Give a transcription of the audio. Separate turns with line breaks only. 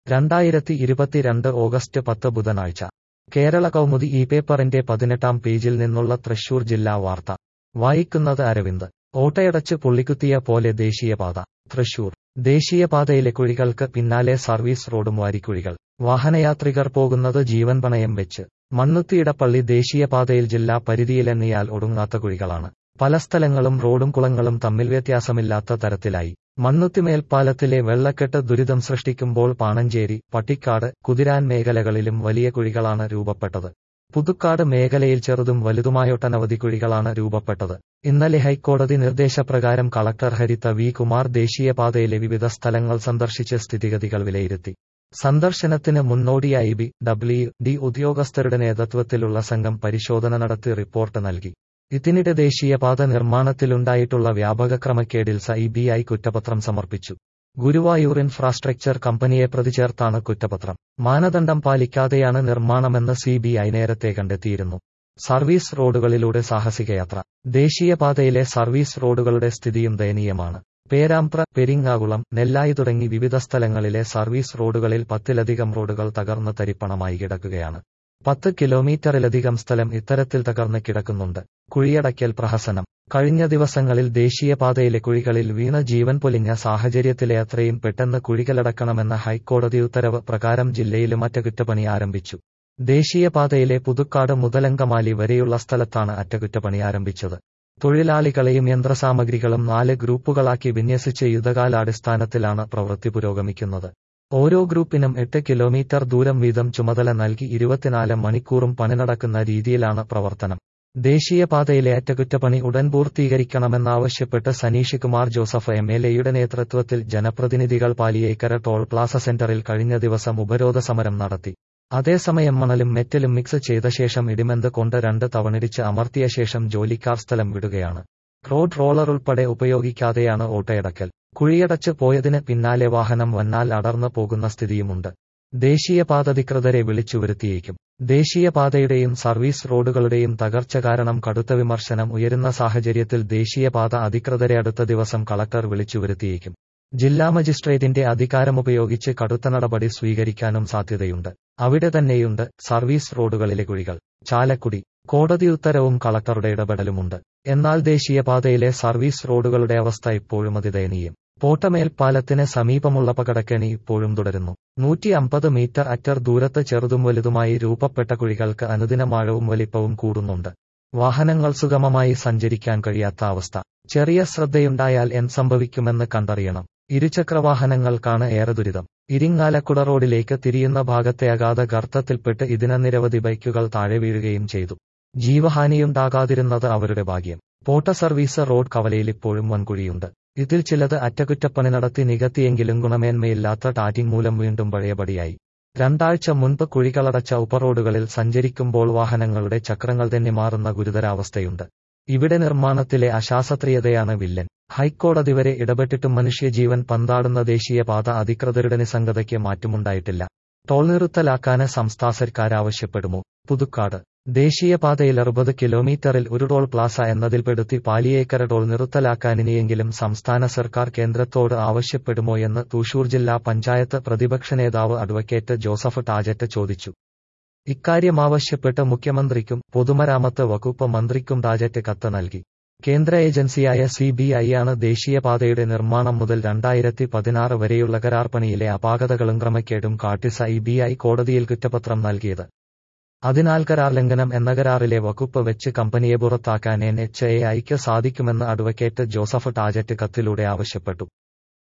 രണ്ടായിരത്തി ഇരുപത്തിരണ്ട് ഓഗസ്റ്റ് പത്ത് ബുധനാഴ്ച കേരള കൗമുദി ഈ പേപ്പറിന്റെ പതിനെട്ടാം പേജിൽ നിന്നുള്ള തൃശൂർ ജില്ലാ വാർത്ത വായിക്കുന്നത് അരവിന്ദ് ഓട്ടയടച്ച് പുള്ളിക്കുത്തിയ പോലെ ദേശീയപാത തൃശൂർ ദേശീയപാതയിലെ കുഴികൾക്ക് പിന്നാലെ സർവീസ് റോഡും വാരിക്കുഴികൾ വാഹനയാത്രികർ പോകുന്നത് ജീവൻ പണയം വെച്ച് മണ്ണുത്തിയിടപ്പള്ളി ദേശീയപാതയിൽ ജില്ലാ പരിധിയിലെന്നിയാൽ ഒടുങ്ങാത്ത കുഴികളാണ് പല സ്ഥലങ്ങളും റോഡും കുളങ്ങളും തമ്മിൽ വ്യത്യാസമില്ലാത്ത തരത്തിലായി മണ്ണുത്തി മേൽപ്പാലത്തിലെ വെള്ളക്കെട്ട് ദുരിതം സൃഷ്ടിക്കുമ്പോൾ പാണഞ്ചേരി പട്ടിക്കാട് കുതിരാൻ മേഖലകളിലും വലിയ കുഴികളാണ് രൂപപ്പെട്ടത് പുതുക്കാട് മേഖലയിൽ ചെറുതും വലുതുമായൊട്ടനവധി കുഴികളാണ് രൂപപ്പെട്ടത് ഇന്നലെ ഹൈക്കോടതി നിർദ്ദേശപ്രകാരം കളക്ടർ ഹരിത വി കുമാർ ദേശീയപാതയിലെ വിവിധ സ്ഥലങ്ങൾ സന്ദർശിച്ച് സ്ഥിതിഗതികൾ വിലയിരുത്തി സന്ദർശനത്തിന് മുന്നോടിയായി ബി ഡബ്ല്യു ഡി ഉദ്യോഗസ്ഥരുടെ നേതൃത്വത്തിലുള്ള സംഘം പരിശോധന നടത്തി റിപ്പോർട്ട് നൽകി ഇതിനിടെ ദേശീയപാത നിർമ്മാണത്തിലുണ്ടായിട്ടുള്ള വ്യാപക ക്രമക്കേടിൽ സിബിഐ കുറ്റപത്രം സമർപ്പിച്ചു ഗുരുവായൂർ ഇൻഫ്രാസ്ട്രക്ചർ കമ്പനിയെ പ്രതി ചേർത്താണ് കുറ്റപത്രം മാനദണ്ഡം പാലിക്കാതെയാണ് നിർമ്മാണമെന്ന് സിബിഐ നേരത്തെ കണ്ടെത്തിയിരുന്നു സർവീസ് റോഡുകളിലൂടെ സാഹസികയാത്ര ദേശീയപാതയിലെ സർവീസ് റോഡുകളുടെ സ്ഥിതിയും ദയനീയമാണ് പേരാമ്പ്ര പെരിങ്ങാകുളം നെല്ലായി തുടങ്ങി വിവിധ സ്ഥലങ്ങളിലെ സർവീസ് റോഡുകളിൽ പത്തിലധികം റോഡുകൾ തകർന്ന് തരിപ്പണമായി കിടക്കുകയാണ് പത്ത് കിലോമീറ്ററിലധികം സ്ഥലം ഇത്തരത്തിൽ തകർന്ന് കിടക്കുന്നുണ്ട് കുഴിയടയ്ക്കൽ പ്രഹസനം കഴിഞ്ഞ ദിവസങ്ങളിൽ ദേശീയപാതയിലെ കുഴികളിൽ വീണ ജീവൻ പൊലിഞ്ഞ സാഹചര്യത്തിലെ അത്രയും പെട്ടെന്ന് കുഴികളടക്കണമെന്ന ഹൈക്കോടതി ഉത്തരവ് പ്രകാരം ജില്ലയിലും അറ്റകുറ്റപ്പണി ആരംഭിച്ചു ദേശീയപാതയിലെ പുതുക്കാട് മുതലങ്കമാലി വരെയുള്ള സ്ഥലത്താണ് അറ്റകുറ്റപ്പണി ആരംഭിച്ചത് തൊഴിലാളികളെയും യന്ത്രസാമഗ്രികളും നാല് ഗ്രൂപ്പുകളാക്കി വിന്യസിച്ച് യുദ്ധകാലാടിസ്ഥാനത്തിലാണ് പ്രവൃത്തി പുരോഗമിക്കുന്നത് ഓരോ ഗ്രൂപ്പിനും എട്ട് കിലോമീറ്റർ ദൂരം വീതം ചുമതല നൽകി ഇരുപത്തിനാല് മണിക്കൂറും പണി നടക്കുന്ന രീതിയിലാണ് പ്രവർത്തനം ദേശീയപാതയിലെ അറ്റകുറ്റപ്പണി ഉടൻ പൂർത്തീകരിക്കണമെന്നാവശ്യപ്പെട്ട് Sanish Kumar Joseph M L എയുടെ നേതൃത്വത്തിൽ ജനപ്രതിനിധികൾ പാലിയേക്കര ടോൾ പ്ലാസ സെന്ററിൽ കഴിഞ്ഞ ദിവസം ഉപരോധ സമരം നടത്തി അതേസമയം മണലും മെറ്റലും മിക്സ് ചെയ്ത ശേഷം ഇടിമെന്ത് കൊണ്ട് രണ്ട് തവണിടിച്ച് അമർത്തിയ ശേഷം ജോലിക്കാർ സ്ഥലം വിടുകയാണ് റോഡ് റോളർ ഉൾപ്പെടെ ഉപയോഗിക്കാതെയാണ് ഓട്ടയടക്കൽ കുഴിയടച്ച് പോയതിന് പിന്നാലെ വാഹനം വന്നാൽ അടർന്നു പോകുന്ന സ്ഥിതിയുമുണ്ട് ദേശീയപാതധികൃതരെ വിളിച്ചു വരുത്തിയേക്കും ദേശീയപാതയുടെയും സർവീസ് റോഡുകളുടെയും തകർച്ച കാരണം കടുത്ത വിമർശനം ഉയരുന്ന സാഹചര്യത്തിൽ ദേശീയപാത അധികൃതരെ അടുത്ത ദിവസം കളക്ടർ വിളിച്ചു വരുത്തിയേക്കും ജില്ലാ മജിസ്ട്രേറ്റിന്റെ അധികാരമുപയോഗിച്ച് കടുത്ത നടപടി സ്വീകരിക്കാനും സാധ്യതയുണ്ട് അവിടെ തന്നെയുണ്ട് സർവീസ് റോഡുകളിലെ കുഴികൾ ചാലക്കുടി കോടതി ഉത്തരവും കളക്ടറുടെ ഇടപെടലുമുണ്ട് എന്നാൽ ദേശീയപാതയിലെ സർവീസ് റോഡുകളുടെ അവസ്ഥ ഇപ്പോഴും അതിദയനീയം പോട്ടമേൽപ്പാലത്തിന് സമീപമുള്ള പകടക്കണി ഇപ്പോഴും തുടരുന്നു നൂറ്റി അമ്പത് മീറ്റർ അറ്റർ ദൂരത്ത് ചെറുതും വലുതുമായി രൂപപ്പെട്ട കുഴികൾക്ക് അനുദിനം ആഴവും വലിപ്പവും കൂടുന്നുണ്ട് വാഹനങ്ങൾ സുഗമമായി സഞ്ചരിക്കാൻ കഴിയാത്ത അവസ്ഥ ചെറിയ ശ്രദ്ധയുണ്ടായാൽ എന്ത് സംഭവിക്കുമെന്ന് കണ്ടറിയണം ഇരുചക്രവാഹനങ്ങൾക്കാണ് ഏറെ ദുരിതം ഇരിങ്ങാലക്കുട റോഡിലേക്ക് തിരിയുന്ന ഭാഗത്തെ അഗാധ ഗർത്തത്തിൽപ്പെട്ട് ഇതിന് നിരവധി ബൈക്കുകൾ താഴെ വീഴുകയും ചെയ്തു ജീവഹാനിയുണ്ടാകാതിരുന്നത് അവരുടെ ഭാഗ്യം പോട്ട സർവീസ് റോഡ് കവലയിൽ ഇപ്പോഴും വൻകുഴിയുണ്ട് ഇതിൽ ചിലത് അറ്റകുറ്റപ്പണി നടത്തി നികത്തിയെങ്കിലും ഗുണമേന്മയില്ലാത്ത ടാറ്റിംഗ് മൂലം വീണ്ടും പഴയപടിയായി രണ്ടാഴ്ച മുൻപ് കുഴികളടച്ച ഉപറോഡുകളിൽ സഞ്ചരിക്കുമ്പോൾ വാഹനങ്ങളുടെ ചക്രങ്ങൾ തന്നെ മാറുന്ന ഗുരുതരാവസ്ഥയുണ്ട് ഇവിടെ നിർമ്മാണത്തിലെ അശാസ്ത്രീയതയാണ് വില്ലൻ ഹൈക്കോടതി വരെ ഇടപെട്ടിട്ടും മനുഷ്യജീവൻ പന്താടുന്ന ദേശീയപാത അധികൃതരുടെ നിസ്സംഗതയ്ക്ക് മാറ്റമുണ്ടായിട്ടില്ല ടോൾ നിർത്തലാക്കാന് സംസ്ഥാന സർക്കാർ ആവശ്യപ്പെടുമോ പുതുക്കാട് ദേശീയപാതയിൽ അറുപത് കിലോമീറ്ററിൽ ഒരു ടോൾ പ്ലാസ എന്നതിൽപ്പെടുത്തി പാലിയേക്കര ടോൾ നിർത്തലാക്കാനിനിയെങ്കിലും സംസ്ഥാന സർക്കാർ കേന്ദ്രത്തോട് ആവശ്യപ്പെടുമോ എന്ന് തൃശൂർ ജില്ലാ പഞ്ചായത്ത് പ്രതിപക്ഷ നേതാവ് അഡ്വക്കേറ്റ് ജോസഫ് ടാജറ്റ് ചോദിച്ചു ഇക്കാര്യം ആവശ്യപ്പെട്ട് മുഖ്യമന്ത്രിക്കും പൊതുമരാമത്ത് വകുപ്പ് മന്ത്രിക്കും ടാജറ്റ് കത്ത് നൽകി കേന്ദ്ര ഏജൻസിയായ സി ബി ഐ ആണ് ദേശീയപാതയുടെ നിർമ്മാണം മുതൽ രണ്ടായിരത്തി പതിനാറ് വരെയുള്ള കരാർ പണിയിലെ അപാകതകളും ക്രമക്കേടും കാട്ടി സി ബി ഐ കോടതിയിൽ കുറ്റപത്രം നൽകിയത് അതിനാൽ കരാർ ലംഘനം എന്ന കരാറിലെ വകുപ്പ് വെച്ച് കമ്പനിയെ പുറത്താക്കാൻ എൻ എച്ച് എ ഐക്ക് സാധിക്കുമെന്ന് അഡ്വക്കേറ്റ് ജോസഫ് ടാജറ്റ് കത്തിലൂടെ ആവശ്യപ്പെട്ടു